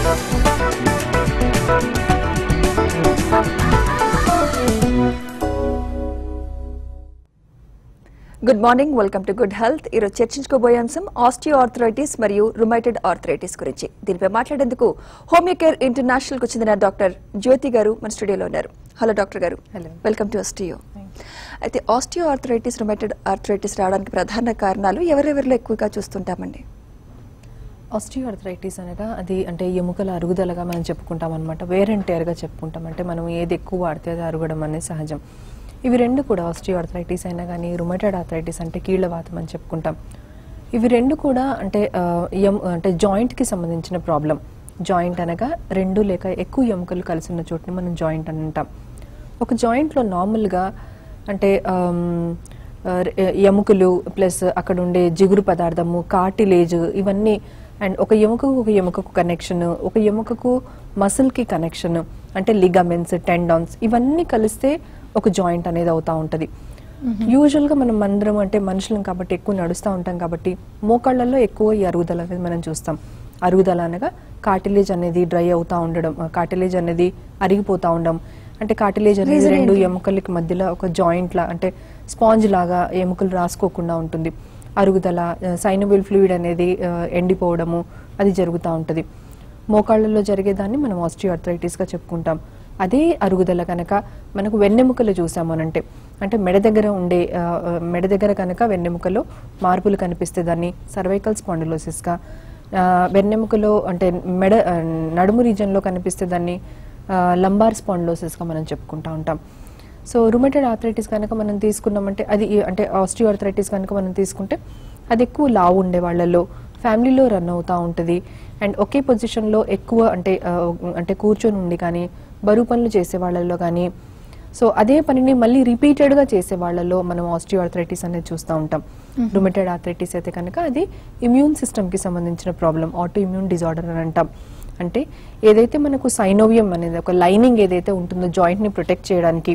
Good morning welcome to good health ఈరోజు చర్చించుకోబోయే అంశం ఆస్టియో ఆర్థరైటిస్ మరియు రుమైటెడ్ ఆర్థరైటిస్ గురించి దీనిపై మాట్లాడేందుకు హోమియో కేర్ ఇంటర్నేషనల్ కు చెందిన డాక్టర్ జ్యోతి గారు మన స్టూడియోలో ఉన్నారు హలో డాక్టర్ గారు Hello. వెల్కమ్ టు ఆస్టియో అయితే ఆస్టియో ఆర్థరైటిస్ రుమైటెడ్ ఆర్థరైటిస్ రావడానికి ప్రధాన కారణాలు ఎవరెవరిలో ఎక్కువగా చూస్తుంటామండి ఆస్టియోఆర్థరైటిస్ అనగా అది అంటే ఎముకల అరుగుదలగా మనం చెప్పుకుంటాం అనమాట వేర్ అండ్ టేర్గా చెప్పుకుంటాం అంటే మనం ఏది ఎక్కువ వాడితే అది అరగడం అనేది సహజం ఇవి రెండు కూడా ఆస్టియోఆర్థరైటిస్ అయినా కానీ రుమటెడ్ ఆర్థరైటిస్ అంటే కీళ్ళవాతం అని చెప్పుకుంటాం ఇవి రెండు కూడా అంటే ఆ, ఎం అంటే జాయింట్కి సంబంధించిన ప్రాబ్లం జాయింట్ అనగా రెండు లేక ఎక్కువ ఎముకలు కలిసి ఉన్న చోటుని మనం జాయింట్ అని అంటాం ఒక జాయింట్లో నార్మల్గా అంటే ఆమ్, ఆ, ఎ- ఎముకలు ప్లస్ అక్కడ ఉండే జిగురు పదార్థము కార్టిలేజ్ ఇవన్నీ అండ్ ఒక ఎముకకు ఒక ఎముకకు కనెక్షన్ ఒక ఎముకకు మసిల్కి కనెక్షన్ అంటే లిగమెంట్స్ టెండాన్స్ ఇవన్నీ కలిస్తే ఒక జాయింట్ అనేది అవుతా ఉంటుంది యూజువల్గా మనం అందరం అంటే మనుషులం కాబట్టి ఎక్కువ నడుస్తూ ఉంటాం కాబట్టి మోకాళ్ళల్లో ఎక్కువ ఈ అరుగుదల అనేది మనం చూస్తాం అరుగుదల అనగా కార్టిలేజ్ అనేది డ్రై అవుతా ఉండడం కార్టిలేజ్ అనేది అరిగిపోతా ఉండడం అంటే కార్టిలేజ్ అనేది Reason రెండు ఏంటి? ఎముకలకి మధ్యలో ఒక జాయింట్ లా అంటే స్పాంజ్ లాగా ఎముకలు రాసుకోకుండా ఉంటుంది అరుగుదల సైనబుల్ ఫ్లూయిడ్ అనేది ఆ, ఎండిపోవడము అది జరుగుతూ ఉంటుంది మోకాళ్ళలో జరిగేదాన్ని మనం ఆస్టియోఆర్థరైటిస్ గా చెప్పుకుంటాం అదే అరుగుదల కనుక మనకు వెన్నెముకలు చూసామనంటే అంటే మెడ దగ్గర ఉండే ఆ, ఆ, మెడ దగ్గర కనుక వెన్నెముకలో మార్పులు కనిపిస్తే దాన్ని సర్వైకల్ స్పాండిలోసిస్ గా ఆ, వెన్నెముకలో అంటే మెడ ఆ, నడుము రీజన్లో కనిపిస్తే దాన్ని లంబార్ స్పాండిలోసిస్ గా మనం చెప్పుకుంటా ఉంటాం సో రుమటెడ్ ఆర్థరైటిస్ కనుక మనం తీసుకున్నామంటే అది ఈ- అంటే ఆస్టియో ఆర్థరైటిస్ కనుక మనం తీసుకుంటే అది ఎక్కువ లావు ఉండే వాళ్ళలో ఫ్యామిలీలో రన్ అవుతూ ఉంటుంది అండ్ ఒకే పొజిషన్లో ఎక్కువ అంటే ఆ, అంటే కూర్చొని ఉండి కానీ బరువు పనులు చేసే వాళ్ళలో కానీ సో అదే పనిని మళ్ళీ రిపీటెడ్గా చేసే వాళ్ళలో మనం ఆస్టియో ఆర్థరైటిస్ అనేది చూస్తూ ఉంటాం రుమటెడ్ ఆర్థరైటిస్ అయితే కనుక అది ఇమ్యూన్ సిస్టమ్కి సంబంధించిన ప్రాబ్లం ఆటో ఇమ్యూన్ డిజార్డర్ అని అంటాం అంటే ఏదైతే మనకు సైనోవియం అనేది ఒక లైనింగ్ ఏదైతే ఉంటుందో జాయింట్ని ప్రొటెక్ట్ చేయడానికి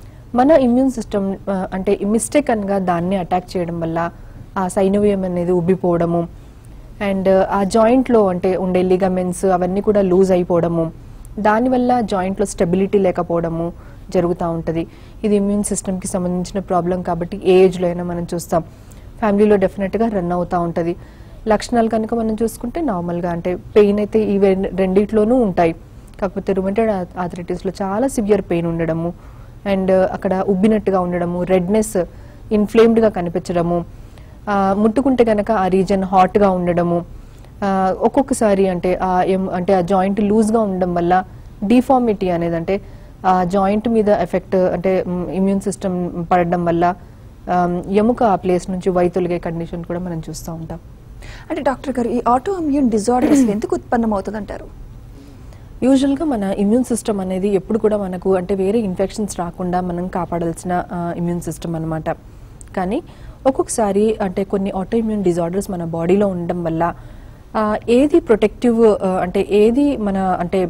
మన ఇమ్యూన్ సిస్టమ్ అంటే మిస్టేక్ అనగా దాన్ని అటాక్ చేయడం వల్ల ఆ సైనోవియం అనేది ఉబ్బిపోవడము అండ్ ఆ జాయింట్లో అంటే ఉండే లిగమెంట్స్ అవన్నీ కూడా లూజ్ అయిపోవడము దానివల్ల జాయింట్లో స్టెబిలిటీ లేకపోవడము జరుగుతూ ఉంటుంది ఇది ఇమ్యూన్ సిస్టమ్కి సంబంధించిన ప్రాబ్లం కాబట్టి ఏ ఏజ్లో అయినా మనం చూస్తాం ఫ్యామిలీలో డెఫినెట్గా రన్ అవుతూ ఉంటుంది లక్షణాలు కనుక మనం చూసుకుంటే నార్మల్గా అంటే పెయిన్ అయితే ఈ వెన్- రెండిట్లోనూ ఉంటాయి కాకపోతే రుమటెడ్ ఆథరైటిస్లో చాలా సివియర్ పెయిన్ ఉండడము అండ్ అక్కడ ఉబ్బినట్టుగా ఉండడము రెడ్నెస్ ఇన్ఫ్లేమ్డ్గా కనిపించడము ఆ, ముట్టుకుంటే కనుక ఆ రీజన్ హాట్గా ఉండడము ఆ, ఒక్కొక్కసారి అంటే ఆ ఎం- అంటే ఆ జాయింట్ లూజ్గా ఉండడం వల్ల డిఫార్మిటీ అనేది అంటే ఆ జాయింట్ మీద ఎఫెక్ట్ అంటే ఇమ్యూన్ సిస్టమ్ పడడం వల్ల ఆమ్, ఎముక ఆ ప్లేస్ నుంచి వైతొలిగే కండిషన్ కూడా మనం చూస్తూ ఉంటాం అంటే డాక్టర్ గారు ఈ ఆటో ఇమ్యూన్ డిజార్డర్ అసలు ఎందుకు ఉత్పన్నం అవుతుంది అంటారు యూజువల్గా మన ఇమ్యూన్ సిస్టమ్ అనేది ఎప్పుడు కూడా మనకు అంటే వేరే ఇన్ఫెక్షన్స్ రాకుండా మనం కాపాడాల్సిన ఇమ్యూన్ సిస్టమ్ అన్నమాట కానీ ఒక్కొక్కసారి అంటే కొన్ని ఆటో ఇమ్యూన్ డిజార్డర్స్ మన బాడీలో ఉండడం వల్ల ఆ, ఏది ప్రొటెక్టివ్ అంటే ఏది మన అంటే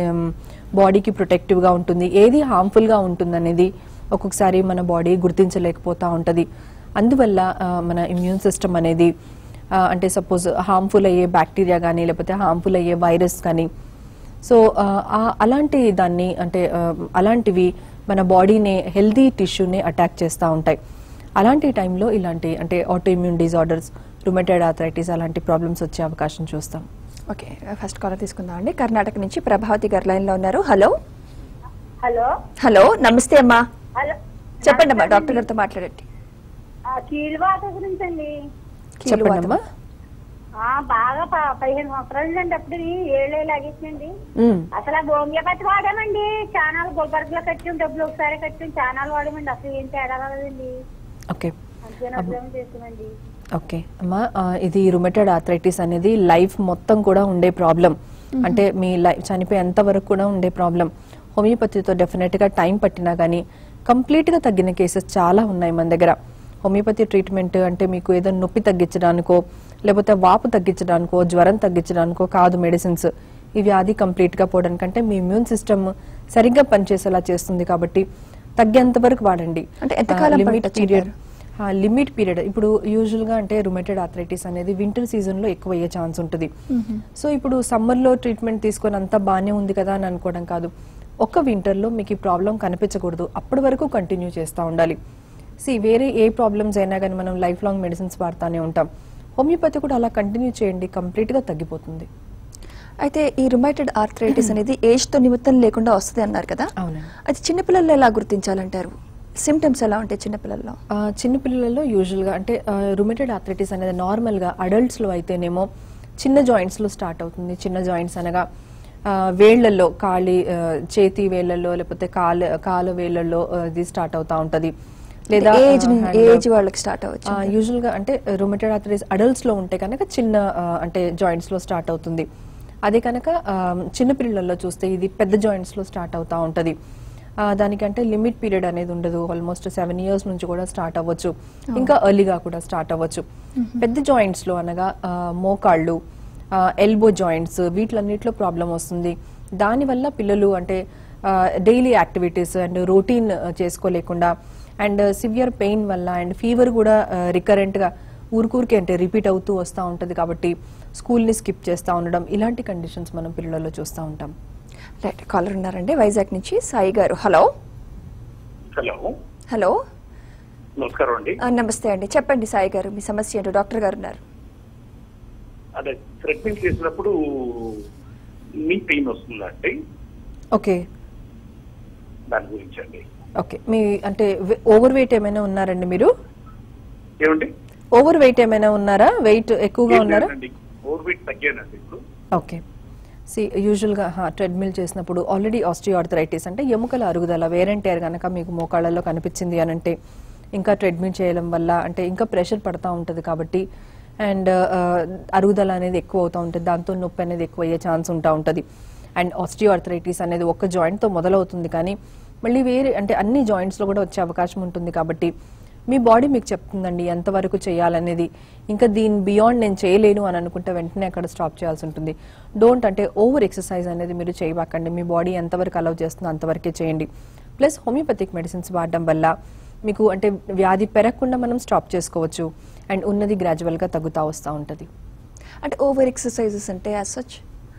బాడీకి ప్రొటెక్టివ్గా ఉంటుంది ఏది హార్మ్ఫుల్గా ఉంటుంది అనేది ఒక్కొక్కసారి మన బాడీ గుర్తించలేకపోతూ ఉంటుంది అందువల్ల ఆ, మన ఇమ్యూన్ సిస్టమ్ అనేది ఆ, అంటే సపోజ్ హార్మ్ఫుల్ అయ్యే బ్యాక్టీరియా కానీ లేకపోతే హార్మ్ఫుల్ అయ్యే వైరస్ కానీ సో ఆ, ఆ- అలాంటి దాన్ని అంటే ఆ, అలాంటివి మన బాడీని హెల్దీ టిష్యూని అటాక్ చేస్తూ ఉంటాయి అలాంటి టైంలో ఇలాంటి అంటే auto immune disorders rheumatoid arthritis అలాంటి ప్రాబ్లమ్స్ వచ్చే అవకాశం చూస్తాం ఓకే ఫస్ట్ కాలర్ తీసుకుందాం అండి కర్ణాటక నుంచి ప్రభావతి గారు లైన్ లో ఉన్నారు హలో హలో హలో నమస్తే అమ్మా హలో చెప్పండి అమ్మా డాక్టర్ గారితో మాట్లాడండి ఆ, కీళ్ళవాత గురించి అండి చెప్పండి అమ్మా ఆ, బాగా ప- పదిహేను సంవత్సరాలు అండి అప్పుడు ఏళ్ళే లాగేసిందండి మ్మ్. అసలు ఆ హోమియోపతి వాడామండి చానాలు గుల్బర్గ్లో కట్టాం డబ్బులు ఒకసారి కట్టాం చానాలు వాడామండి అసలు ఏం తేడా రాలేదండి ఓకే అంతేనా అర్థం చేస్తామండి ఓకే అమ్మా ఆ, ఇది రుమటెడ్ ఆథరైటిస్ అనేది లైఫ్ మొత్తం కూడా ఉండే ప్రాబ్లం అంటే మీ లైఫ్ చనిపోయేంత వరకు కూడా ఉండే ప్రాబ్లం హోమియోపతితో డెఫినెట్గా టైం పట్టినా కానీ కంప్లీట్గా తగ్గిన కేసెస్ చాలా ఉన్నాయి మన దగ్గర హోమియోపతి ట్రీట్మెంట్ అంటే మీకు ఏదైనా నొప్పి తగ్గించడానికో లేకపోతే వాపు తగ్గించడానికో జ్వరం తగ్గించడానికో కాదు మెడిసిన్స్ ఈ వ్యాధి కంప్లీట్గా పోవడానికంటే మీ ఇమ్యూన్ సిస్టమ్ సరిగ్గా పనిచేసేలా చేస్తుంది కాబట్టి తగ్గేంత వరకు వాడండి అంటే ఎంతకాలం లిమిట్ పట్టొచ్చు పీరియడ్ అంటారు? లిమిట్ పీరియడ్ ఇప్పుడు యూజువల్గా అంటే రుమేటెడ్ ఆథరైటిస్ అనేది వింటర్ సీజన్లో ఎక్కువ అయ్యే ఛాన్స్ ఉంటుంది సో ఇప్పుడు సమ్మర్లో ట్రీట్మెంట్ తీసుకొని అంతా బాగానే ఉంది కదా అని అనుకోవడం కాదు ఒక్క వింటర్లో మీకు ఈ ప్రాబ్లం కనిపించకూడదు అప్పటి వరకు కంటిన్యూ చేస్తూ ఉండాలి సి వేరే ఏ ప్రాబ్లమ్స్ అయినా కానీ మనం లైఫ్ లాంగ్ మెడిసిన్స్ వాడుతూనే ఉంటాం హోమియోపతి కూడా అలా కంటిన్యూ చేయండి కంప్లీట్గా తగ్గిపోతుంది అయితే ఈ రుమైటెడ్ ఆర్థరైటిస్ అనేది ఏజ్ తో నిమిత్తం లేకుండా వస్తుంది అన్నారు కదా అవునండి. అది చిన్నపిల్లల్లో ఎలా గుర్తించాలంటారు సిమ్టమ్స్ ఎలా ఉంటాయి చిన్నపిల్లల్లో ఆ, చిన్నపిల్లలలో యూజువల్గా అంటే రుమేటెడ్ ఆథరైటిస్ అనేది నార్మల్గా అడల్ట్స్లో అయితేనేమో చిన్న జాయింట్స్లో స్టార్ట్ అవుతుంది చిన్న జాయింట్స్ అనగా ఆ, వేళ్లలో కాలి ఆ, చేతి వేళ్లలో లేకపోతే కాలు కాలు వేళ్లలో ఆ, ఇది స్టార్ట్ అవుతా ఉంటది లేదా ఏజ్ ఆ, hand- ఏజ్ వాళ్ళకి స్టార్ట్ అవ్వచ్చు ఆ, యూజువల్ గా అంటే రుమటెడ్ ఆర్థరైటిస్ అడల్ట్స్ లో ఉంటే కనుక చిన్న ఆ, అంటే జాయింట్స్ లో స్టార్ట్ అవుతుంది అదే కనుక ఆ, చిన్న పిల్లల్లో చూస్తే ఇది పెద్ద జాయింట్స్ లో స్టార్ట్ అవుతా ఉంటది ఆ, దానికంటే లిమిట్ పీరియడ్ అనేది ఉండదు ఆల్మోస్ట్ సెవెన్ ఇయర్స్ నుంచి కూడా స్టార్ట్ అవ్వచ్చు ఇంకా ఎర్లీగా కూడా స్టార్ట్ అవ్వచ్చు పెద్ద జాయింట్స్ లో అనగా ఆ, మోకాళ్ళు ఎల్బో జాయింట్స్ వీటిలన్నిటిలో ప్రాబ్లం వస్తుంది దానివల్ల పిల్లలు అంటే డైలీ యాక్టివిటీస్ అండ్ రొటీన్ చేసుకోలేకుండా అండ్ సివియర్ పెయిన్ వల్ల అండ్ ఫీవర్ కూడా రికరెంట్గా ఊరికూరికి అంటే రిపీట్ అవుతూ వస్తూ ఉంటుంది కాబట్టి స్కూల్ని స్కిప్ చేస్తూ ఉండడం ఇలాంటి కండిషన్స్ మనం పిల్లల్లో చూస్తూ ఉంటాం రైట్ కాలర్ ఉన్నారండి వైజాగ్ నుంచి సాయి గారు హలో హలో హలో నమస్కారం అండి ఆ, నమస్తే అండి చెప్పండి సాయి గారు మీ సమస్య ఏంటో డాక్టర్ గారు ఉన్నారు అదే ట్రీట్మెంట్ చేసినప్పుడు మీ పెయిన్ వస్తుందండి ఓకే దాని గురించి అండి ఓకే మీ అంటే ఓవర్ వెయిట్ ఏమైనా ఉన్నారండి మీరు ఏమండి ఓవర్ వెయిట్ ఏమైనా ఉన్నారా వెయిట్ ఎక్కువగా ఉన్నారా ఓవర్ వెయిట్ తగ్గానండి ఇప్పుడు ఓకే సి యూజువల్గా ట్రెడ్మిల్ చేసినప్పుడు ఆల్రెడీ ఆస్టియోఆర్థరైటిస్ అంటే ఎముకల అరుగుదల వేరంటేర్ కనుక మీకు మోకాళ్ళలో కనిపించింది అని అంటే ఇంకా ట్రెడ్మిల్ చేయడం వల్ల అంటే ఇంకా ప్రెషర్ పడతా ఉంటుంది కాబట్టి అండ్ అరుగుదల అనేది ఎక్కువ అవుతూ ఉంటుంది దాంతో నొప్పి అనేది ఎక్కువ అయ్యే ఛాన్స్ ఉంటా ఉంటుంది అండ్ ఆస్టియోఆర్థరైటిస్ అనేది ఒక్క జాయింట్తో మొదలవుతుంది కానీ మళ్ళీ వేరే అంటే అన్ని జాయింట్స్లో కూడా వచ్చే అవకాశం ఉంటుంది కాబట్టి మీ బాడీ మీకు చెప్తుందండి ఎంతవరకు చేయాలనేది ఇంకా దీని బియాండ్ నేను చేయలేను అని అనుకుంటే వెంటనే అక్కడ స్టాప్ చేయాల్సి ఉంటుంది డోంట్ అంటే ఓవర్ ఎక్సర్సైజ్ అనేది మీరు చేయబాకండి మీ బాడీ ఎంతవరకు అలౌ చేస్తుందో అంతవరకే చేయండి ప్లస్ హోమియోపతిక్ మెడిసిన్స్ వాడడం వల్ల మీకు అంటే వ్యాధి పెరగకుండా మనం స్టాప్ చేసుకోవచ్చు అండ్ ఉన్నది గ్రాడ్యువల్గా తగ్గుతూ వస్తూ ఉంటుంది అంటే ఓవర్ ఎక్సర్సైజెస్ అంటే యాజ్ సచ్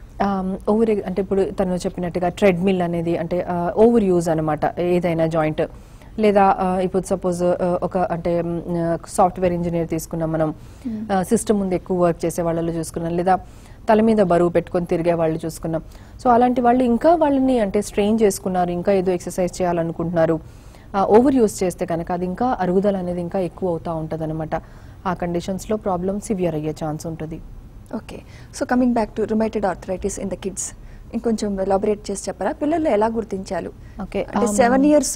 ఓవర్ అంటే ఇప్పుడు తను చెప్పినట్టుగా ట్రెడ్మిల్ అనేది అంటే ఓవర్ యూజ్ అనమాట ఏదైనా జాయింట్ లేదా ఆ, ఇప్పుడు సపోజ్ ఒక అంటే సాఫ్ట్వేర్ ఇంజనీర్ తీసుకున్నాం మనం సిస్టమ్ ముందు ఎక్కువ వర్క్ చేసే వాళ్ళలో చూసుకున్నాం లేదా తల మీద బరువు పెట్టుకొని తిరిగే వాళ్ళు చూసుకున్నాం సో అలాంటి వాళ్ళు ఇంకా వాళ్ళని అంటే స్ట్రెయిన్ చేసుకున్నారు ఇంకా ఏదో ఎక్సర్సైజ్ చేయాలనుకుంటున్నారు ఓవర్ యూస్ చేస్తే కనుక అది ఇంకా అరుగుదల అనేది ఇంకా ఎక్కువ అవుతూ ఉంటుంది ఆ కండిషన్స్లో ప్రాబ్లమ్ సివియర్ అయ్యే ఛాన్స్ ఉంటుంది okay so coming back to rheumatoid arthritis in the kids ఇంకొంచెం ఎలాబరేట్ చేసి చెప్పరా పిల్లలు ఎలా గుర్తించాలు Okay, అంటే um, సెవెన్ ఇయర్స్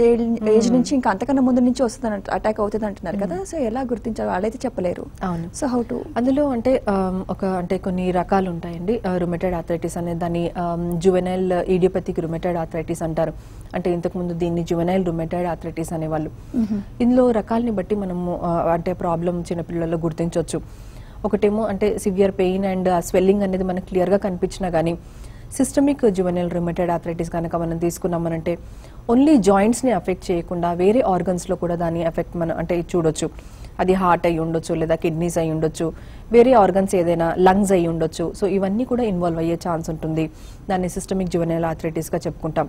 ఏజ్ నుంచి ఇంకా అంతకన్నా ముందు నుంచి వస్తుంది అటాక్ అవుతుంది అంటున్నారు కదా సో ఎలా గుర్తించాలి వాళ్ళైతే చెప్పలేరు అవును. సో హౌ టు అందులో అంటే ఆమ్, ఒక అంటే కొన్ని రకాలు ఉంటాయండి రుమెటెడ్ ఆథరైటిస్ అనే దాన్ని జువెనైల్ ఈడియోపతిక్ రుమెటెడ్ ఆథరైటిస్ అంటారు అంటే ఇంతకు ముందు దీన్ని జువెనైల్ రుమెటెడ్ ఆథరైటిస్ అనేవాళ్ళు ఇందులో రకాలని బట్టి మనము ఆ, అంటే ప్రాబ్లం చిన్నపిల్లల్లో గుర్తించవచ్చు ఒకటేమో అంటే సివియర్ పెయిన్ అండ్ స్వెల్లింగ్ అనేది మనకు క్లియర్గా కనిపించినా కానీ సిస్టమిక్ జువెనల్ రిమటెడ్ ఆథరైటిస్ కనుక మనం తీసుకున్నామనంటే ఓన్లీ జాయింట్స్ని అఫెక్ట్ చేయకుండా వేరే ఆర్గన్స్లో కూడా దాని ఎఫెక్ట్ మనం అంటే చూడొచ్చు అది హార్ట్ అయి ఉండొచ్చు లేదా కిడ్నీస్ అయి ఉండొచ్చు వేరే ఆర్గన్స్ ఏదైనా లంగ్స్ అయి ఉండొచ్చు సో ఇవన్నీ కూడా ఇన్వాల్వ్ అయ్యే ఛాన్స్ ఉంటుంది దాన్ని సిస్టమిక్ జువెనల్ ఆథరైటిస్గా చెప్పుకుంటాం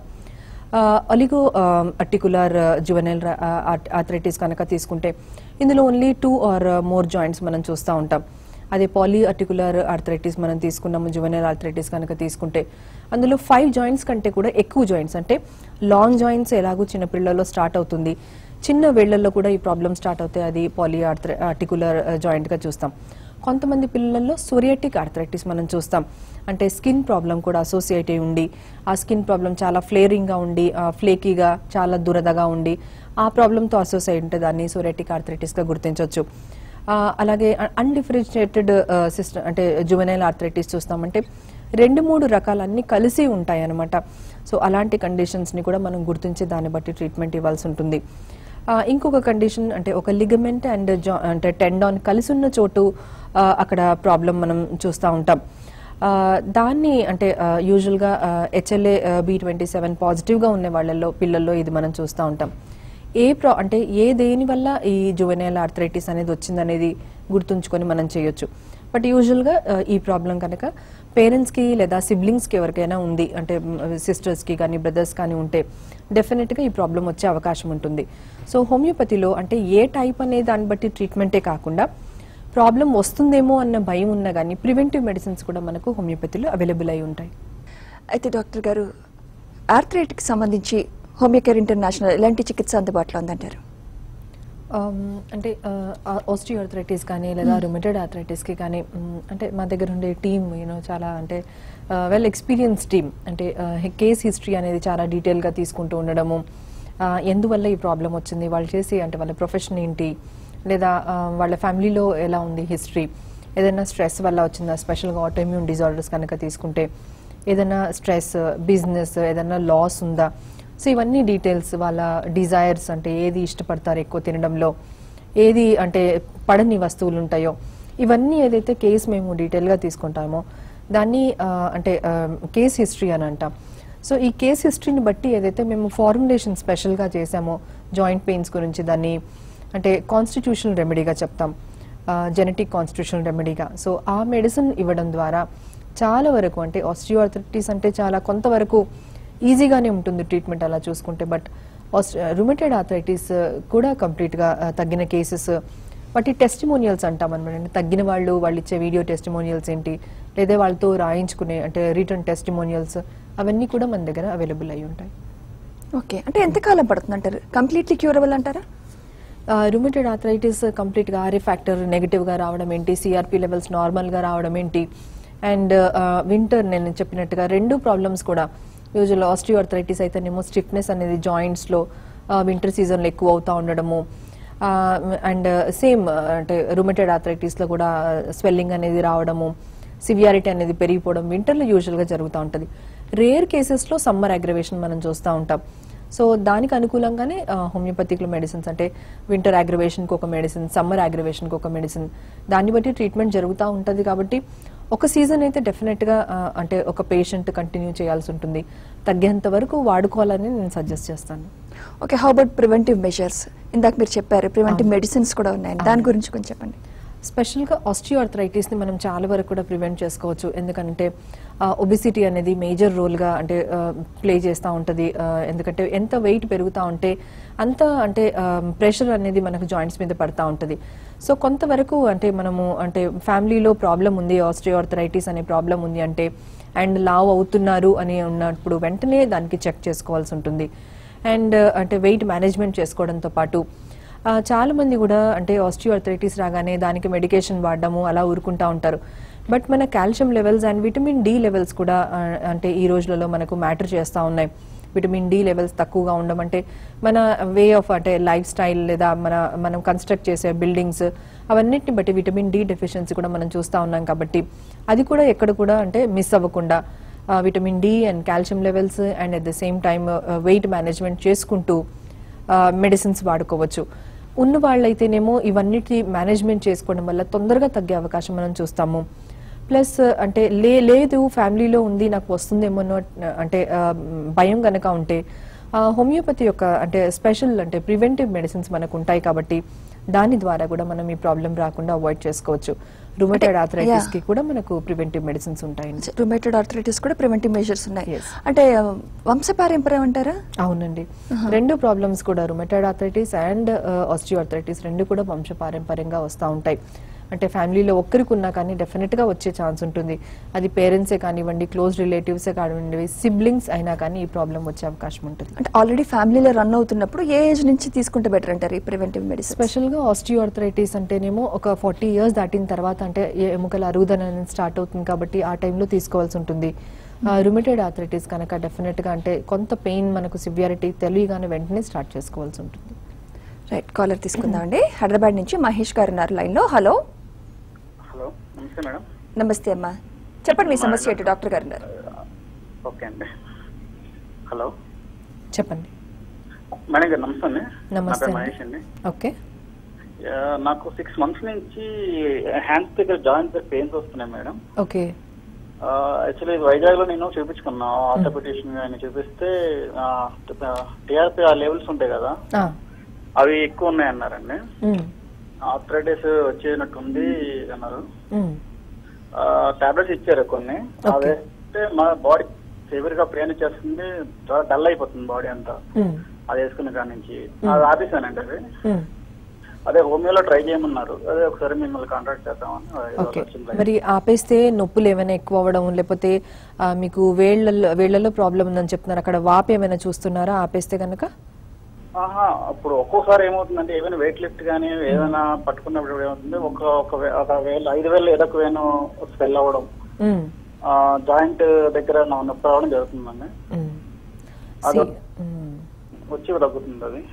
అలిగో అర్టికులర్ జువెనల్ ఆథరైటిస్ కనుక తీసుకుంటే ఇందులో only two or more joints మనం చూస్తూ ఉంటాం అదే పాలీ ఆర్టికులర్ ఆర్థరైటిస్ మనం తీసుకున్నాము జువెనల్ ఆర్థరైటిస్ కనుక తీసుకుంటే అందులో ఫైవ్ జాయింట్స్ కంటే కూడా ఎక్కువ జాయింట్స్ అంటే లాంగ్ జాయింట్స్ ఎలాగో చిన్నపిల్లల్లో స్టార్ట్ అవుతుంది చిన్న వేళ్లలో కూడా ఈ ప్రాబ్లం స్టార్ట్ అవుతాయి అది పాలీ ఆర్టికులర్ జాయింట్గా చూస్తాం కొంతమంది పిల్లల్లో సోరియాటిక్ ఆర్థరైటిస్ మనం చూస్తాం అంటే స్కిన్ ప్రాబ్లం కూడా అసోసియేట్ అయి ఉండి ఆ స్కిన్ ప్రాబ్లం చాలా ఫ్లేరింగ్గా ఉండి ఫ్లేకీగా చాలా దురదగా ఉండి ఆ ప్రాబ్లంతో అసోసియేట్ ఉంటే దాన్ని సోరియాటిక్ ఆర్థరైటిస్గా గుర్తించవచ్చు ఆ, అలాగే అన్డిఫరెన్షియేటెడ్ సిస్టమ్ అంటే జువెనైల్ ఆర్థరైటిస్ చూస్తామంటే రెండు మూడు రకాలన్నీ కలిసి ఉంటాయి అన్నమాట సో అలాంటి కండిషన్స్ని కూడా మనం గుర్తించి దాన్ని బట్టి ట్రీట్మెంట్ ఇవ్వాల్సి ఉంటుంది ఆ, ఇంకొక కండిషన్ అంటే ఒక లిగమెంట్ అండ్ జా అంటే టెండాన్ కలిసి ఉన్న చోటు ఆ, అక్కడ ప్రాబ్లం మనం చూస్తూ ఉంటాం ఆ, దాన్ని అంటే యూజువల్గా హెచ్ఎల్ఏ బి ట్వంటీ సెవెన్ పాజిటివ్గా ఉన్న వాళ్ళల్లో పిల్లల్లో ఇది మనం చూస్తూ ఉంటాం ఏ ప్రా అంటే ఏ దేని వల్ల ఈ జువెనైల్ ఆర్థరైటిస్ అనేది వచ్చిందనేది గుర్తుంచుకొని మనం చేయొచ్చు బట్ యూజువల్గా ఈ ప్రాబ్లం కనుక పేరెంట్స్కి లేదా సిబ్లింగ్స్కి ఎవరికైనా ఉంది అంటే సిస్టర్స్కి కానీ బ్రదర్స్ కానీ ఉంటే డెఫినెట్గా ఈ ప్రాబ్లం వచ్చే అవకాశం ఉంటుంది సో హోమియోపతిలో అంటే ఏ టైప్ అనే దాన్ని బట్టి ట్రీట్మెంటే కాకుండా ప్రాబ్లం వస్తుందేమో అన్న భయం ఉన్నా కానీ ప్రివెంటివ్ మెడిసిన్స్ కూడా మనకు హోమియోపతిలో అవైలబుల్ అయి ఉంటాయి అయితే డాక్టర్ గారు ఆర్థరైటిక్ సంబంధించి హోమియోకేర్ ఇంటర్నేషనల్ ఎలాంటి చికిత్స అందుబాటులో ఉందంటారు Um, అంటే ఆస్టియోఆర్థరైటిస్ కానీ లేదా రుమెటెడ్ ఆర్థరైటిస్కి కానీ మ్, అంటే మా దగ్గర ఉండే టీమ్ యూనో చాలా అంటే వెల్ ఎక్స్పీరియన్స్ టీమ్ అంటే కేస్ హిస్టరీ అనేది చాలా డీటెయిల్గా తీసుకుంటూ ఉండడము ఆ, ఎందువల్ల ఈ ప్రాబ్లం వచ్చింది వాళ్ళు చేసి అంటే వాళ్ళ ప్రొఫెషన్ ఏంటి లేదా ఆ, వాళ్ళ ఫ్యామిలీలో ఎలా ఉంది హిస్టరీ ఏదైనా స్ట్రెస్ వల్ల వచ్చిందా స్పెషల్గా ఆటోమ్యూన్ డిజార్డర్స్ కనుక తీసుకుంటే ఏదైనా స్ట్రెస్ బిజినెస్ ఏదైనా లాస్ ఉందా సో ఇవన్నీ డీటెయిల్స్ వాళ్ళ డిజైర్స్ అంటే ఏది ఇష్టపడతారు ఎక్కువ తినడంలో ఏది అంటే పడని వస్తువులు ఉంటాయో ఇవన్నీ ఏదైతే కేస్ మేము డీటెయిల్గా తీసుకుంటామో దాన్ని ఆ, అంటే కేస్ హిస్టరీ అని అంటాం సో ఈ కేస్ హిస్టరీని బట్టి ఏదైతే మేము ఫార్ములేషన్ స్పెషల్గా చేసామో జాయింట్ పెయిన్స్ గురించి దాన్ని అంటే కాన్స్టిట్యూషనల్ రెమెడీగా చెప్తాం జెనెటిక్ కాన్స్టిట్యూషనల్ రెమెడీగా సో ఆ మెడిసిన్ ఇవ్వడం ద్వారా చాలా వరకు అంటే ఆస్టియోఆర్థరైటిస్ అంటే చాలా కొంతవరకు ఈజీగానే ఉంటుంది ట్రీట్మెంట్ అలా చూసుకుంటే బట్ రుమెటెడ్ ఆర్థరైటిస్ కూడా కంప్లీట్గా తగ్గిన కేసెస్ వాటి టెస్టిమోనియల్స్ అంటాం అనమాట అంటే తగ్గిన వాళ్ళు వాళ్ళు ఇచ్చే వీడియో టెస్టిమోనియల్స్ ఏంటి లేదా వాళ్ళతో రాయించుకునే అంటే రిటర్న్ టెస్టిమోనియల్స్ అవన్నీ కూడా మన దగ్గర అవైలబుల్ అయి ఉంటాయి ఓకే అంటే ఎంతకాలం పడుతుంది అంటారు కంప్లీట్లీ క్యూరబుల్ అంటారా రుమిటెడ్ ఆర్థరైటిస్ కంప్లీట్గా ఆర్ఏ ఫ్యాక్టర్ నెగిటివ్గా రావడం ఏంటి సిఆర్పి లెవెల్స్ నార్మల్గా రావడం ఏంటి అండ్ వింటర్ నేను చెప్పినట్టుగా రెండు ప్రాబ్లమ్స్ కూడా యూజువల్ ఆస్టియో ఆర్థరైటిస్ అయితేనేమో స్టిఫ్నెస్ అనేది జాయింట్స్లో వింటర్ సీజన్లో ఎక్కువ అవుతూ ఉండడము అండ్ సేమ్ అంటే రుమిటెడ్ ఆర్థరైటిస్లో కూడా స్వెల్లింగ్ అనేది రావడము సివియారిటీ అనేది పెరిగిపోవడం వింటర్లో యూజువల్గా జరుగుతూ ఉంటుంది రేర్ కేసెస్లో సమ్మర్ అగ్రవేషన్ మనం చూస్తూ ఉంటాం సో దానికి అనుకూలంగానే హోమియోపతిక్లో మెడిసిన్స్ అంటే వింటర్ అగ్రవేషన్కి ఒక మెడిసిన్ సమ్మర్ అగ్రవేషన్కి ఒక మెడిసిన్ దాన్ని బట్టి ట్రీట్మెంట్ జరుగుతూ ఉంటుంది కాబట్టి ఒక సీజన్ అయితే డెఫినెట్గా అంటే ఒక పేషెంట్ కంటిన్యూ చేయాల్సి ఉంటుంది తగ్గేంత వరకు వాడుకోవాలని నేను సజెస్ట్ చేస్తాను okay how about preventive measures ఇందాక మీరు చెప్పారు ప్రివెంటివ్ మెడిసిన్స్ కూడా ఉన్నాయి దాని గురించి కొంచెం చెప్పండి స్పెషల్గా ఆస్టియోఆర్థరైటిస్ని మనం చాలా వరకు కూడా ప్రివెంట్ చేసుకోవచ్చు ఎందుకంటే ఒబిసిటీ అనేది మేజర్ రోల్గా అంటే ప్లే చేస్తూ ఉంటుంది ఎందుకంటే ఎంత వెయిట్ పెరుగుతూ ఉంటే అంత అంటే ప్రెషర్ అనేది మనకు జాయింట్స్ మీద పడతా ఉంటుంది సో కొంతవరకు అంటే మనము అంటే ఫ్యామిలీలో ప్రాబ్లం ఉంది ఆస్టియోఆర్థరైటిస్ అనే ప్రాబ్లం ఉంది అంటే అండ్ లావ్ అవుతున్నారు అని ఉన్నప్పుడు వెంటనే దానికి చెక్ చేసుకోవాల్సి ఉంటుంది అండ్ అంటే వెయిట్ మేనేజ్మెంట్ చేసుకోవడంతో పాటు ఆ, చాలా మంది కూడా అంటే ఆస్టియోఆర్థరైటిస్ రాగానే దానికి మెడికేషన్ వాడడము అలా ఊరుకుంటా ఉంటారు బట్ మన calcium levels and vitamin D levels కూడా ఆ, అంటే ఈ రోజులలో మనకు మ్యాటర్ చేస్తూ ఉన్నాయి విటమిన్ డి లెవెల్స్ తక్కువగా ఉండడం అంటే మన వే ఆఫ్ అంటే లైఫ్ స్టైల్ లేదా మన మనం కన్స్ట్రక్ట్ చేసే బిల్డింగ్స్ అవన్నిటిని బట్టి విటమిన్ డి డెఫిషియన్సీ కూడా మనం చూస్తూ ఉన్నాం కాబట్టి అది కూడా ఎక్కడ కూడా అంటే మిస్ అవ్వకుండా vitamin D and calcium levels and at the same time weight management చేసుకుంటూ మెడిసిన్స్ వాడుకోవచ్చు ఉన్న వాళ్ళైతేనేమో ఇవన్నిటి మేనేజ్మెంట్ చేసుకోవడం వల్ల తొందరగా తగ్గే అవకాశం మనం చూస్తాము ప్లస్ అంటే లే లేదు ఫ్యామిలీలో ఉంది నాకు వస్తుందేమో అన్న, అంటే ఆ, భయం గనక ఉంటే ఆ, హోమియోపతి యొక్క అంటే స్పెషల్ అంటే ప్రివెంటివ్ మెడిసిన్స్ మనకు ఉంటాయి కాబట్టి దాని ద్వారా కూడా మనం ఈ ప్రాబ్లం రాకుండా అవాయిడ్ చేసుకోవచ్చు రుమటైడ్ ఆర్థరైటిస్ కి కూడా మనకు ప్రివెంటివ్ మెడిసిన్స్ ఉంటాయండి రుమేటెడ్ ఆర్థరైటిస్ కూడా ప్రివెంటివ్ మెజర్స్ ఉన్నాయి Yes. అంటే ఆ, వంశపారంపర్యం అంటారా అవునండి రెండు ప్రాబ్లమ్స్ కూడా rheumatoid arthritis and osteo arthritis రెండు కూడా వంశపారంపర్యంగా వస్తూ ఉంటాయి అంటే ఫ్యామిలీలో ఒక్కరికి ఉన్నా కానీ డెఫినెట్ గా వచ్చే ఛాన్స్ ఉంటుంది అది పేరెంట్సే కానివ్వండి క్లోజ్ రిలేటివ్సే కానివ్వండి సిబ్లింగ్స్ అయినా కానీ ఈ ప్రాబ్లం వచ్చే అవకాశం ఉంటుంది అంటే ఆల్రెడీ ఫ్యామిలీలో రన్ అవుతున్నప్పుడు ఏ ఏజ్ నుంచి తీసుకుంటే బెటర్ అంటారు ఈ ప్రివెంటివ్ మెడిసిన్ స్పెషల్గా ఆస్టియో ఆర్థరైటిస్ అంటేనేమో ఒక ఫార్టీ ఇయర్స్ దాటిన తర్వాత అంటే ఏ ఎముకల అరుగుదల అనేది స్టార్ట్ అవుతుంది కాబట్టి ఆ టైంలో తీసుకోవాల్సి ఉంటుంది రుమిటెడ్ ఆర్థరైటిస్ కనుక డెఫినెట్గా అంటే కొంత పెయిన్ మనకు సివియారిటీ తెలియగానే వెంటనే స్టార్ట్ చేసుకోవాల్సి ఉంటుంది రైట్ కాలర్ తీసుకుందామండి హైదరాబాద్ నుంచి మహేష్ గారు ఉన్నారు లైన్ లో హలో హలో నమస్తే మేడం నమస్తే అమ్మా చెప్పండి మీ సమస్య ఏంటి డాక్టర్ గారు ఉన్నారు ఓకే అండి హలో చెప్పండి మేడం గారు నమస్తే అండి నా నమస్తే పేరు అండి. మహేష్ అండి ఓకే ఆ, నాకు సిక్స్ మంత్స్ నుంచి హ్యాండ్స్ దగ్గర జాయింట్స్ పెయిన్స్ వస్తున్నాయి మేడం ఓకే యాక్చువల్లీ వైజాగ్ లో నేను చూపించుకున్నా ఆర్థోపెటిషియన్ ఆయన చూపిస్తే టీఆర్పీ ఆ లెవెల్స్ ఉంటాయి కదా ఆ, అవి ఎక్కువ ఉన్నాయి అన్నారండి ఉమ్, ఆర్థరైటిస్ వచ్చేనట్టుంది అన్నారు ఉమ్, టాబ్లెట్స్ ఇచ్చారు కొన్ని Okay. అదే అంటే మా బాడీ సివియర్ గా పెయిన్ వచ్చేస్తుంది చాలా డల్ అయిపోతుంది బాడీ అంతా ఉమ్, అది వేసుకున్న కాడి నుంచి అది ఆపేసానండి అది ఉమ్. అదే హోమియోలో ట్రై చేయమన్నారు అదే ఒకసారి మిమ్మల్ని కాంటాక్ట్ చేద్దామని ఏదో ఓకే వచ్చింది. మరి ఆపేస్తే నొప్పులు ఏమైనా ఎక్కువ అవ్వడం లేకపోతే ఆ, మీకు వేళ్ళల్లో వేళ్లలో ప్రాబ్లం ఉందని చెప్తున్నారు అక్కడ వాపు ఏమైనా చూస్తున్నారా ఆపేస్తే కనుక ఆహా అప్పుడు ఒక్కోసారి ఏమవుతుందంటే ఏమైనా వెయిట్ లిఫ్ట్ కానీ ఏదైనా పట్టుకున్నప్పుడు ఏమవుతుంది ఒక ఒక వే- ఒక వేలు ఐదు వేలు ఏదో ఒక వేను స్పెల్ అవ్వడం ఉమ్, జాయింట్ దగ్గర నా నొప్పి రావడం జరుగుతుందండి ఉమ్. అదో- See, ఉమ్. వచ్చి తగ్గుతుంది అది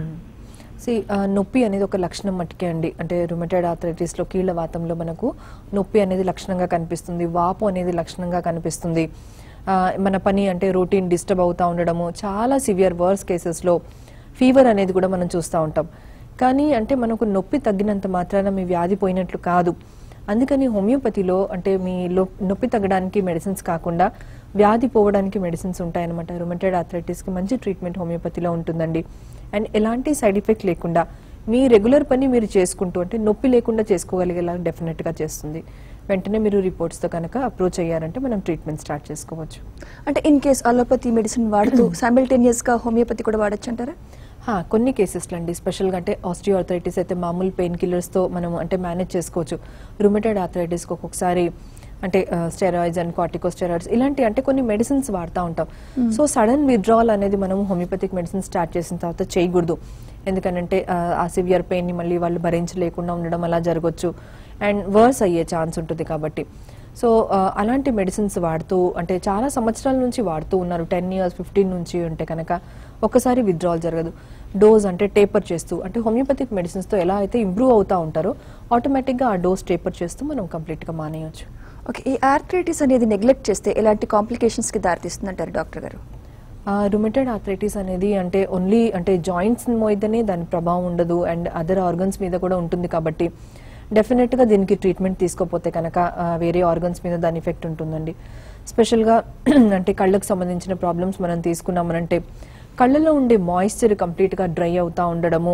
సి నొప్పి అనేది ఒక లక్షణం మట్టుకే అండి అంటే రుమటైడ్ ఆర్థరైటిస్లో కీళ్ళ వాతంలో మనకు నొప్పి అనేది లక్షణంగా కనిపిస్తుంది వాపు అనేది లక్షణంగా కనిపిస్తుంది ఆ, మన పని అంటే రొటీన్ డిస్టర్బ్ అవుతూ ఉండడము చాలా సివియర్ వర్స్ కేసెస్లో ఫీవర్ అనేది కూడా మనం చూస్తూ ఉంటాం కానీ అంటే మనకు నొప్పి తగ్గినంత మాత్రాన మీ వ్యాధి పోయినట్లు కాదు అందుకని హోమియోపతిలో అంటే మీ లో- నొప్పి తగ్గడానికి మెడిసిన్స్ కాకుండా వ్యాధి పోవడానికి మెడిసిన్స్ ఉంటాయన్నమాట రుమటైడ్ ఆర్థరైటిస్కి మంచి ట్రీట్మెంట్ హోమియోపతిలో ఉంటుందండి అండ్ ఎలాంటి సైడ్ ఎఫెక్ట్ లేకుండా మీ రెగ్యులర్ పని మీరు చేసుకుంటూ అంటే నొప్పి లేకుండా చేసుకోగలిగేలా డెఫినెట్గా చేస్తుంది వెంటనే మీరు రిపోర్ట్స్తో కనుక అప్రోచ్ అయ్యారంటే మనం ట్రీట్మెంట్ స్టార్ట్ చేసుకోవచ్చు అంటే ఇన్ కేస్ అలోపతి మెడిసిన్ వాడుతూ సైమిల్టేనియస్ గా హోమియోపతి కూడా వాడచ్చు అంటారా హా, కొన్ని కేసెస్లో అండి స్పెషల్గా అంటే ఆస్టియో ఆర్థరైటిస్ అయితే మామూలు పెయిన్ కిల్లర్స్తో మనం అంటే మేనేజ్ చేసుకోవచ్చు రుమటైడ్ ఆర్థరైటిస్కి ఒక్కొక్కసారి అంటే స్టెరాయిడ్స్ అండ్ కార్టికోస్టెరాయిడ్స్ ఇలాంటి అంటే కొన్ని మెడిసిన్స్ వాడుతూ ఉంటాం సో సడన్ విత్డ్రావల్ అనేది మనం హోమియోపతిక్ మెడిసిన్ స్టార్ట్ చేసిన తర్వాత చేయకూడదు ఎందుకంటే ఆ, ఆ సివియర్ పెయిన్ని మళ్ళీ వాళ్ళు భరించలేకుండా ఉండడం అలా జరగవచ్చు అండ్ వర్స్ అయ్యే ఛాన్స్ ఉంటుంది కాబట్టి సో ఆ, అలాంటి మెడిసిన్స్ వాడుతూ అంటే చాలా సంవత్సరాల నుంచి వాడుతూ ఉన్నారు టెన్ ఇయర్స్ ఫిఫ్టీన్ నుంచి ఉంటే కనుక ఒక్కసారి విత్డ్రాల్ జరగదు డోస్ అంటే టేపర్ చేస్తూ అంటే హోమియోపతిక్ మెడిసిన్స్తో ఎలా అయితే ఇంప్రూవ్ అవుతూ ఉంటారో ఆటోమేటిక్గా ఆ డోస్ టేపర్ చేస్తూ మనం కంప్లీట్గా మానేయచ్చు ఓకే ఈ ఆర్థరైటిస్ అనేది నెగ్లెక్ట్ చేస్తే ఎలాంటి కాంప్లికేషన్స్ కి దారితీస్తుంది అంటారు డాక్టర్ గారు రుమటెడ్ ఆర్థరైటిస్ అనేది అంటే ఓన్లీ అంటే జాయింట్స్ మీదనే దాని ప్రభావం ఉండదు అండ్ అదర్ ఆర్గన్స్ మీద కూడా ఉంటుంది కాబట్టి డెఫినెట్గా దీనికి ట్రీట్మెంట్ తీసుకోపోతే కనుక ఆ, వేరే ఆర్గన్స్ మీద దాని ఎఫెక్ట్ ఉంటుందండి స్పెషల్గా అంటే కళ్ళకు సంబంధించిన ప్రాబ్లమ్స్ మనం తీసుకున్నామనంటే కళ్ళలో ఉండే మాయిశ్చర్ కంప్లీట్గా డ్రై అవుతూ ఉండడము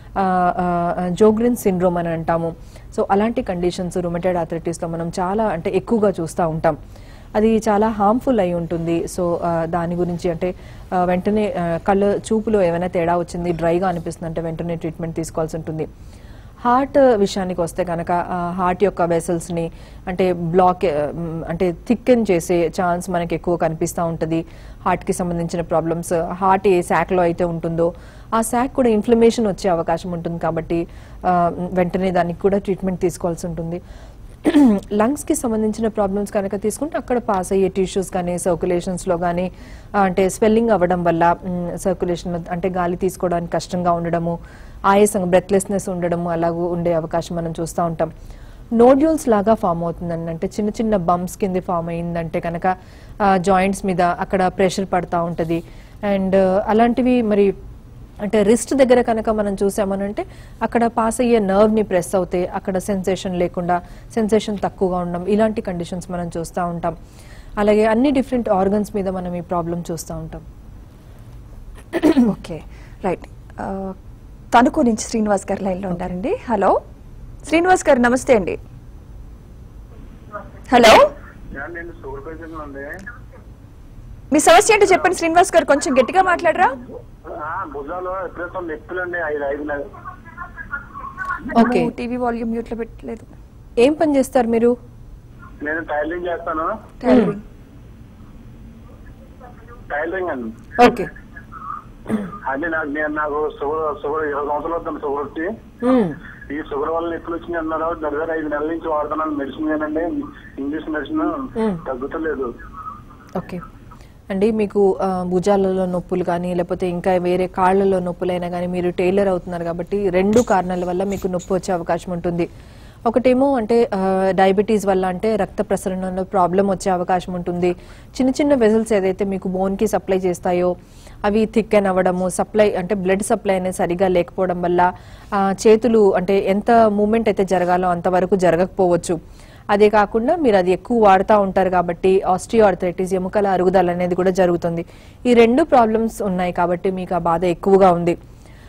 జోగ్రిన్ సిండ్రోమ్ అని అంటాము సో అలాంటి కండిషన్స్ రుమటెడ్ ఆర్థరైటిస్లో మనం చాలా అంటే ఎక్కువగా చూస్తూ ఉంటాం అది చాలా హార్మ్ఫుల్ అయి ఉంటుంది సో ఆ, దాని గురించి అంటే ఆ, వెంటనే ఆ, కళ్ళ చూపులో ఏమైనా తేడా వచ్చింది డ్రైగా అనిపిస్తుంది అంటే వెంటనే ట్రీట్మెంట్ తీసుకోవాల్సి ఉంటుంది హార్ట్ విషయానికి వస్తే కనుక హార్ట్ యొక్క వెసల్స్ని అంటే బ్లాక్ అంటే థిక్కెన్ చేసే ఛాన్స్ మనకి ఎక్కువ కనిపిస్తూ ఉంటుంది హార్ట్కి సంబంధించిన ప్రాబ్లమ్స్ హార్ట్ ఏ శాక్లో అయితే ఉంటుందో ఆ శాక్ కూడా ఇన్ఫ్లమేషన్ వచ్చే అవకాశం ఉంటుంది కాబట్టి ఆ, వెంటనే దానికి కూడా ట్రీట్మెంట్ తీసుకోవాల్సి ఉంటుంది లంగ్స్కి సంబంధించిన ప్రాబ్లమ్స్ కనుక తీసుకుంటే అక్కడ పాస్ అయ్యే టిష్యూస్ కానీ సర్క్యులేషన్స్లో కానీ అంటే స్వెల్లింగ్ అవ్వడం వల్ల సర్క్యులేషన్ అంటే గాలి తీసుకోవడానికి కష్టంగా ఉండడము ఆయాసంగా బ్రెత్లెస్నెస్ ఉండడము అలాగూ ఉండే అవకాశం మనం చూస్తూ ఉంటాం నోడ్యూల్స్ లాగా ఫామ్ అవుతుందండి అంటే చిన్న చిన్న బంప్స్ కింద ఫామ్ అయిందంటే కనుక జాయింట్స్ మీద అక్కడ ప్రెషర్ పడతా ఉంటుంది అండ్ అలాంటివి మరి అంటే రిస్ట్ దగ్గర కనుక మనం చూసామనంటే అక్కడ పాస్ అయ్యే నర్వ్ ని ప్రెస్ అవుతే అక్కడ సెన్సేషన్ లేకుండా సెన్సేషన్ తక్కువగా ఉండడం ఇలాంటి కండిషన్స్ మనం చూస్తూ ఉంటాం అలాగే అన్ని డిఫరెంట్ ఆర్గన్స్ మీద మనం ఈ ప్రాబ్లం చూస్తూ ఉంటాం ఓకే రైట్ తణుకు నుంచి శ్రీనివాస్ గారు లైన్లో ఉంటారండి హలో శ్రీనివాస్ గారు నమస్తే అండి హలో నేను షుగర్ పేషెంట్ అండి మీ సమస్య ఏంటో చెప్పండి శ్రీనివాస్ గారు కొంచెం గట్టిగా మాట్లాడరా భుజాలు ఎప్పుడైతే నొప్పులండి ఐదు ఐదు నెలలు ఓకే టీవీ వాల్యూమ్ మ్యూట్ లో పెట్టలేదు ఏం పని చేస్తారు మీరు నేను టైలరింగ్ చేస్తాను టైలరింగ్ టైలరింగ్ అండి ఓకే అంటే నాకు నేను నాకు షుగర్ షుగర్ ఇరవై సంవత్సరాలు అవుతుంది షుగర్ వచ్చి మ్మ్. ఈ షుగర్ వల్ల ఎప్పుడు వచ్చింది అన్నారు దగ్గర ఐదు నెలల నుంచి వాడుతున్నాను మెడిసిన్ ఏనండి ఇంగ్లీష్ మెడిసిన్ తగ్గుతలేదు ఓకే అండి మీకు ఆ, భుజాలలో నొప్పులు కానీ లేకపోతే ఇంకా వేరే కాళ్ళలో నొప్పులైనా కానీ మీరు టైలర్ అవుతున్నారు కాబట్టి రెండు కారణాల వల్ల మీకు నొప్పి వచ్చే అవకాశం ఉంటుంది ఒకటేమో అంటే డయాబెటీస్ వల్ల అంటే రక్త ప్రసరణలో ప్రాబ్లం వచ్చే అవకాశం ఉంటుంది చిన్న చిన్న వెజల్స్ ఏదైతే మీకు బోన్కి సప్లై చేస్తాయో అవి థిక్ అవ్వడము సప్లై అంటే బ్లడ్ సప్లై అనేది సరిగా లేకపోవడం వల్ల ఆ, చేతులు అంటే ఎంత మూమెంట్ అయితే జరగాలో అంతవరకు జరగకపోవచ్చు అదే కాకుండా మీరు అది ఎక్కువ వాడుతూ ఉంటారు కాబట్టి ఆస్టియో ఆర్థరైటిస్ ఎముకల అరుగుదల అనేది కూడా జరుగుతుంది ఈ రెండు ప్రాబ్లమ్స్ ఉన్నాయి కాబట్టి మీకు ఆ బాధ ఎక్కువగా ఉంది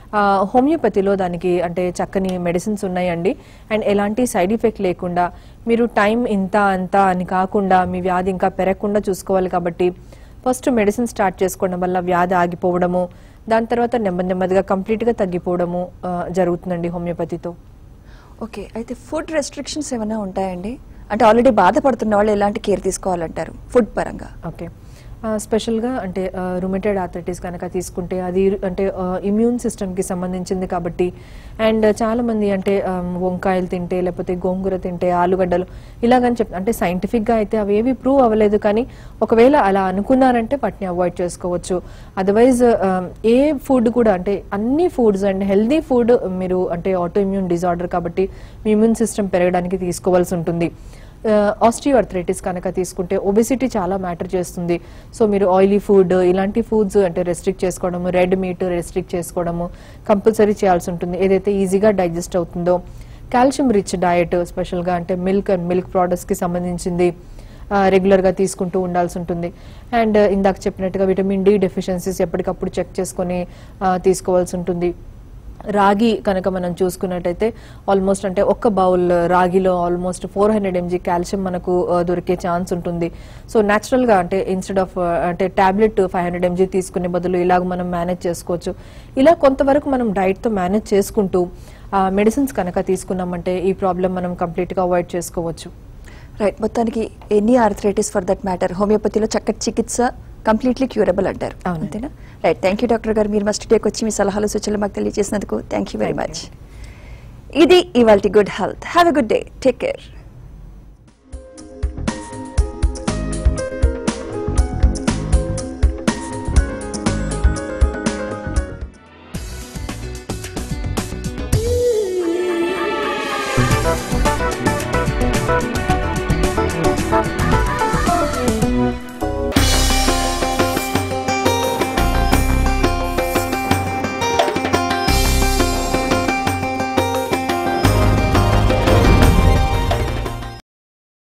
ఆ, హోమియోపతిలో దానికి అంటే చక్కని మెడిసిన్స్ ఉన్నాయండి అండ్ ఎలాంటి సైడ్ ఎఫెక్ట్ లేకుండా మీరు టైం ఇంత అంత అని కాకుండా మీ వ్యాధి ఇంకా పెరగకుండా చూసుకోవాలి కాబట్టి ఫస్ట్ మెడిసిన్ స్టార్ట్ చేసుకోవడం వల్ల వ్యాధి ఆగిపోవడము దాని తర్వాత నెమ్మది నెమ్మదిగా కంప్లీట్గా తగ్గిపోవడము ఆ, జరుగుతుందండి హోమియోపతితో ఓకే అయితే ఫుడ్ రెస్ట్రిక్షన్స్ ఏమైనా ఉంటాయండి అంటే ఆల్రెడీ బాధపడుతున్న వాళ్ళు ఎలాంటి కేర్ తీసుకోవాలంటారు ఫుడ్ పరంగా ఓకే ఆ, స్పెషల్గా అంటే రుమేటెడ్ ఆథరైటిస్ కనుక తీసుకుంటే అది అంటే ఇమ్యూన్ సిస్టమ్కి సంబంధించింది కాబట్టి అండ్ చాలా మంది అంటే ఆ, వంకాయలు తింటే లేకపోతే గోంగూర తింటే ఆలుగడ్డలు ఇలాగని చెప్ అంటే సైంటిఫిక్గా అయితే అవి ఏవి ప్రూవ్ అవ్వలేదు కానీ ఒకవేళ అలా అనుకున్నారంటే వాటిని అవాయిడ్ చేసుకోవచ్చు అదర్వైజ్ ఏ ఫుడ్ కూడా అంటే అన్ని ఫుడ్స్ అండ్ హెల్దీ ఫుడ్ మీరు అంటే ఆటో ఇమ్యూన్ డిజార్డర్ కాబట్టి మీ ఇమ్యూన్ సిస్టమ్ పెరగడానికి తీసుకోవాల్సి ఉంటుంది ఆస్టియోఆర్థరైటిస్ కనుక తీసుకుంటే ఒబెసిటీ చాలా మ్యాటర్ చేస్తుంది సో మీరు ఆయిలీ ఫుడ్ ఇలాంటి ఫుడ్స్ అంటే రెస్ట్రిక్ట్ చేసుకోవడము రెడ్ మీట్ రెస్ట్రిక్ట్ చేసుకోవడము కంపల్సరీ చేయాల్సి ఉంటుంది ఏదైతే ఈజీగా డైజెస్ట్ అవుతుందో కాల్షియం రిచ్ డయట్ స్పెషల్గా అంటే మిల్క్ అండ్ మిల్క్ ప్రోడక్ట్స్కి సంబంధించింది రెగ్యులర్గా తీసుకుంటూ ఉండాల్సి ఉంటుంది అండ్ ఇందాక చెప్పినట్టుగా విటమిన్ డి డెఫిషియన్సీస్ ఎప్పటికప్పుడు చెక్ చేసుకొని ఆ, తీసుకోవాల్సి ఉంటుంది రాగి కనుక మనం చూసుకున్నట్టయితే ఆల్మోస్ట్ అంటే ఒక్క బౌల్ రాగిలో almost four hundred mg calcium మనకు ఆ, దొరికే ఛాన్స్ ఉంటుంది సో గా అంటే ఇన్స్టెడ్ ఆఫ్ అంటే టాబ్లెట్ ఫైవ్ హండ్రెడ్ ఎంజీ తీసుకునే బదులు ఇలాగ మనం మేనేజ్ చేసుకోవచ్చు ఇలా కొంతవరకు మనం డైట్తో మేనేజ్ చేసుకుంటూ మెడిసిన్స్ కనుక తీసుకున్నామంటే ఈ ప్రాబ్లం మనం కంప్లీట్గా అవాయిడ్ చేసుకోవచ్చు రైట్ మొత్తానికి any arthritis for that matter హోమియోపతిలో చక్కటి చికిత్స కంప్లీట్లీ క్యూరబుల్ అంటారు అవును. అంతేనా రైట్ థ్యాంక్ యూ డాక్టర్ గారు మీరు మా స్టూడియోకి వచ్చి మీ సలహాలు సూచనలు మాకు తెలియజేసినందుకు thank you very Thank much ఇది ఇవాళ good health have a good day take care